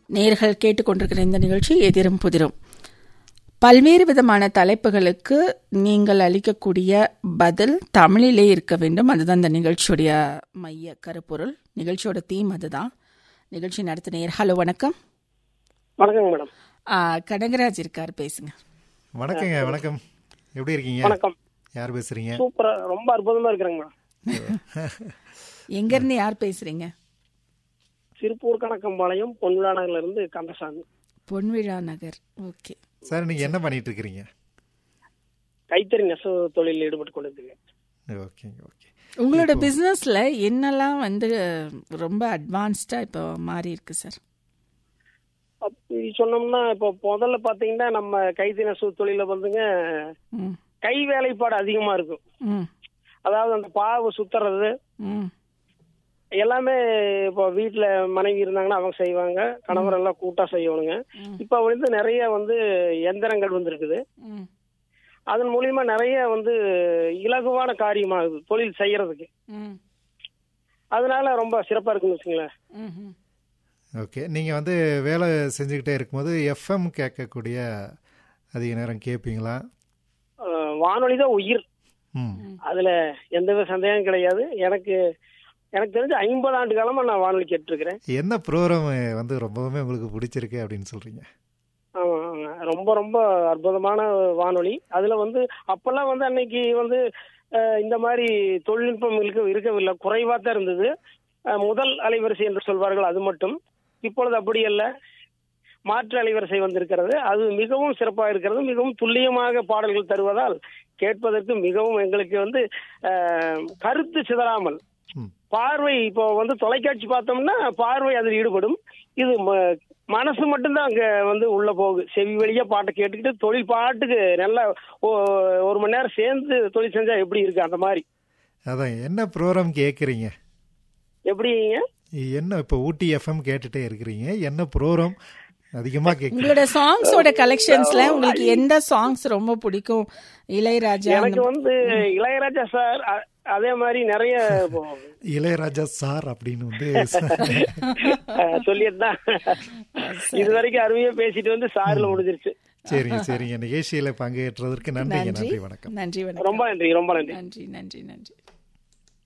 நேர்கள் கேட்டுக்கொண்டிருக்கிற இந்த நிகழ்ச்சி எதிரும் புதிரும் பல்வேறு விதமான தலைப்புகளுக்கு நீங்கள் அளிக்கக்கூடிய பதில் தமிழிலே இருக்க வேண்டும் அதுதான் இந்த நிகழ்ச்சியுடைய மைய கருப்பொருள் நிகழ்ச்சியோட தீம் அதுதான் நிகழ்ச்சி நடத்தினேர் ஹலோ வணக்கம் வணக்கங்க மேடம் ஆ, கனகராஜ் இருக்கார் பேசுங்க வணக்கங்க வணக்கம் எப்படி இருக்கீங்க வணக்கம் யார் பேசுறீங்க சூப்பரா ரொம்ப அற்புதமா இருக்கிறேங்க மேடம் எங்க இருந்து யார் பேசுறீங்க திருப்பூர் கணக்கம்பாளையம் பொன்விழா நகர்ல இருந்து கந்தசாமி பொன்விழா நகர் ஓகே சார் நீங்க என்ன பண்ணிட்டு இருக்கிறீங்க கைத்தறி நெசவு தொழிலில் ஈடுபட்டு கொண்டிருக்கேன் ஓகேங்க ஓகே உங்களோட பிசினஸ்ல என்னெல்லாம் வந்து ரொம்ப அட்வான்ஸ்டா இப்போ மாறி இருக்கு சார் அப்படி சொன்னோம்னா இப்போ முதல்ல பாத்தீங்கன்னா நம்ம கைத்தறி நெசவு தொழில வந்துங்க ம் கை வேலைப்பாடு அதிகமா இருக்கும் ம் அதாவது அந்த பாவு சுத்துறது ம் எல்லாமே இப்போ வீட்டுல மனைவி இருந்தாங்கன்னா அவங்க செய்வாங்க கணவர் எல்லாம் கூட்டா செய்யணுங்க இப்ப வந்து நிறைய வந்து எந்திரங்கள் வந்திருக்குது ம் அதன் மூலியமா நிறைய வந்து இலகுவான காரியமாகுது தொழில் செய்யறதுக்கு ம் அதனால ரொம்ப சிறப்பா இருக்குன்னு வச்சுங்களேன் ம் ம் ஓகே நீங்க வந்து வேலை செஞ்சுக்கிட்டே இருக்கும்போது எஃப்எம் கேட்கக்கூடிய அதிக நேரம் கேட்பீங்களா அஹ் வானொலி தான் உயிர் ம் அதுல எந்தவித சந்தேகம் கிடையாது எனக்கு எனக்கு தெரிஞ்ச ஐம்பது ஆண்டு காலமா நான் வானொலி கேட்டிருக்கிறேன் என்ன ப்ரோக்ராம் வந்து ரொம்பவுமே உங்களுக்கு பிடிச்சிருக்கு அப்படின்னு சொல்றீங்க ஆமா, ஆமா. ரொம்ப ரொம்ப அற்புதமான வானொலி அதுல வந்து அப்பெல்லாம் வந்து அன்னைக்கு வந்து அஹ், இந்த மாதிரி தொழில்நுட்பம் இருக்க இருக்கவில்லை குறைவா தான் இருந்தது அஹ், முதல் அலைவரிசை என்று சொல்வார்கள் அது மட்டும் இப்பொழுது அப்படி அல்ல மாற்று அலைவரிசை வந்திருக்கிறது அது மிகவும் சிறப்பாக இருக்கிறது மிகவும் துல்லியமாக பாடல்கள் தருவதால் கேட்பதற்கு மிகவும் எங்களுக்கு வந்து அஹ், கருத்து சிதறாமல் ம். பார்வை இப்போ வந்து தொலைக்காட்சி பார்த்தோம்னா பார்வை அதில் ஈடுபடும் இது ம- மனசு மட்டும்தான் அங்க வந்து உள்ள போகுது செவி வழியா பாட்டை கேட்டுக்கிட்டு தொழில் பாட்டுக்கு நல்லா ஒ- ஒரு மணி நேரம் சேர்ந்து தொழில் செஞ்சா எப்படி இருக்கு அந்த மாதிரி அதான் என்ன ப்ரோக்ராம் கேட்குறீங்க எப்படிங்க என்ன இப்போ ஊட்டி எஃப்எம் கேட்டுட்டே இருக்கிறீங்க என்ன ப்ரோக்ராம் அதிகமாக கேட்குறீங்க உங்களோட சாங்ஸோட கலெக்ஷன்ஸ்ல உங்களுக்கு எந்த சாங்ஸ் ரொம்ப பிடிக்கும் இளையராஜா எனக்கு அந்த- வந்து இளையராஜா சார் அ- அதே மாதிரி நிறைய இப்போ, இளையராஜா சார் அப்படின்னு வந்து அஹ், சொல்லிட்டுதான் இது வரைக்கும் அருமையா பேசிட்டு வந்து சாருல முடிஞ்சிருச்சு சரிங்க சரிங்க நிகழ்ச்சியில் பங்கேற்றதற்கு நன்றிங்க நன்றி நன்றி வணக்கம் நன்றி வணக்கம் ரொம்ப நன்றி ரொம்ப நன்றி நன்றி நன்றி நன்றி